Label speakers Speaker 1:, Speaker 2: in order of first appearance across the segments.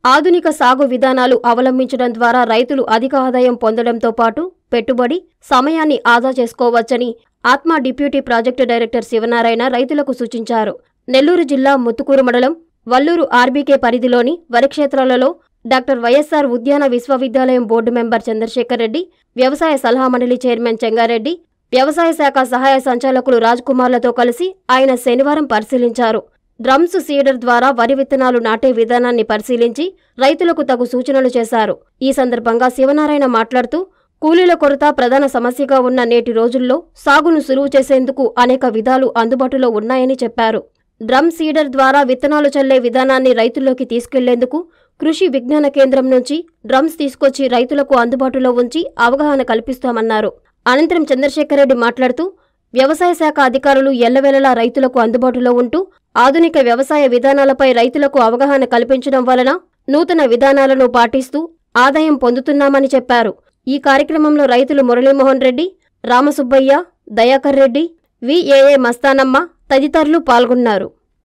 Speaker 1: ఆధునిక సాగు విధానాలు అవలంబించడం ద్వారా రైతులు అధిక ఆదాయం పొందడంతో పాటు పెట్టుబడి సమయాన్ని ఆదా చేసుకోవచ్చని ఆత్మ డిప్యూటీ ప్రాజెక్టు డైరెక్టర్ శివనారాయణ రైతులకు సూచించారు నెల్లూరు జిల్లా ముత్తుకూరు మండలం వల్లూరు ఆర్బీకే పరిధిలోని వరిక్షేత్రాలలో డాక్టర్ వైఎస్ఆర్ ఉద్యాన విశ్వవిద్యాలయం బోర్డు మెంబర్ చంద్రశేఖర్ రెడ్డి వ్యవసాయ సలహా మండలి చైర్మన్ చెంగారెడ్డి వ్యవసాయ శాఖ సహాయ సంచాలకులు రాజ్ కుమార్లతో కలిసి ఆయన శనివారం పరిశీలించారు డ్రమ్స్ సీడర్ ద్వారా వరి విత్తనాలు నాటే విధానాన్ని పరిశీలించి రైతులకు తగు సూచనలు చేశారు ఈ సందర్భంగా శివనారాయణ మాట్లాడుతూ కూలీల కొరత ప్రధాన సమస్యగా ఉన్న నేటి రోజుల్లో సాగును సులువు చేసేందుకు అనేక విధాలు అందుబాటులో ఉన్నాయని చెప్పారు డ్రమ్ సీడర్ ద్వారా విత్తనాలు చల్లే విధానాన్ని రైతుల్లోకి తీసుకెళ్లేందుకు కృషి విజ్ఞాన కేంద్రం నుంచి డ్రమ్స్ తీసుకొచ్చి రైతులకు అందుబాటులో ఉంచి అవగాహన కల్పిస్తామన్నారు అనంతరం చంద్రశేఖర్ రెడ్డి మాట్లాడుతూ వ్యవసాయ శాఖ అధికారులు ఎల్లవేళలా రైతులకు అందుబాటులో ఉంటూ ఆధునిక వ్యవసాయ విధానాలపై రైతులకు అవగాహన కల్పించడం వలన నూతన విధానాలను పాటిస్తూ ఆదాయం పొందుతున్నామని చెప్పారు ఈ కార్యక్రమంలో రైతులు మురళీమోహన్ రెడ్డి రామసుబ్బయ్య దయాకర్ రెడ్డి విఏఏ మస్తానమ్మ తదితరులు పాల్గొన్నారు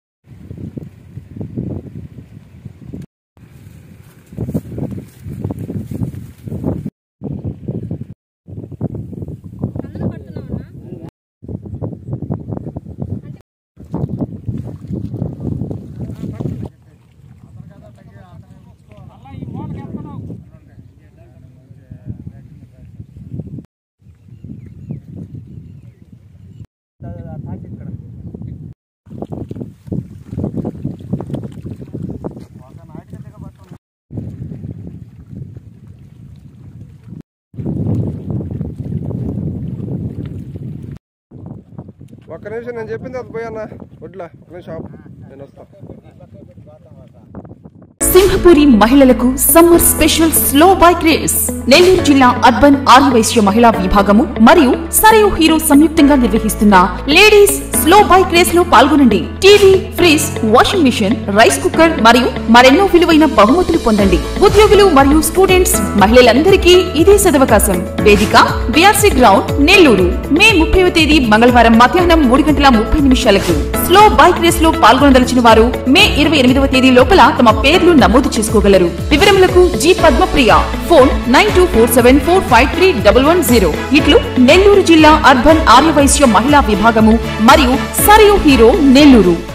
Speaker 2: ఒక్క నిమిషం నేను చెప్పింది అది పోయన్నా వడ్లా ఒక నిమిషం ఆపు. నేను వస్తా
Speaker 3: సింహపురి మహిళలకు summer special slow bike race Nellore జిల్లా అర్బన్ ఆర్యవైశ్య మహిళా విభాగము మరియు సరయు హీరో సంయుక్తంగా నిర్వహిస్తున్న లేడీస్ స్లో బైక్ రేస్ లో పాల్గొనండి TV fridge washing machine rice cooker మరియు మరెన్నో విలువైన బహుమతులు పొందండి ఉద్యోగులు మరియు స్టూడెంట్స్ మహిళలందరికీ ఇదే సదవకాశం వేదిక బిఆర్సీ గ్రౌండ్ నెల్లూరు మే ముప్పైవ తేదీ మంగళవారం మధ్యాహ్నం మూడు గంటల ముప్పై నిమిషాలకు స్లో బైక్ రేస్ లో పాల్గొనదలిచిన వారు మే ఇరవై ఎనిమిదవ తేదీ లోపల తమ పేర్లు నమోదు చేసుకోగలరు వివరములకు G Padmapriya phone nine two four seven four five three double one zero ఇట్లు నెల్లూరు జిల్లా అర్బన్ ఆర్యవైశ్య మహిళా విభాగము మరియు సరియు హీరో నెల్లూరు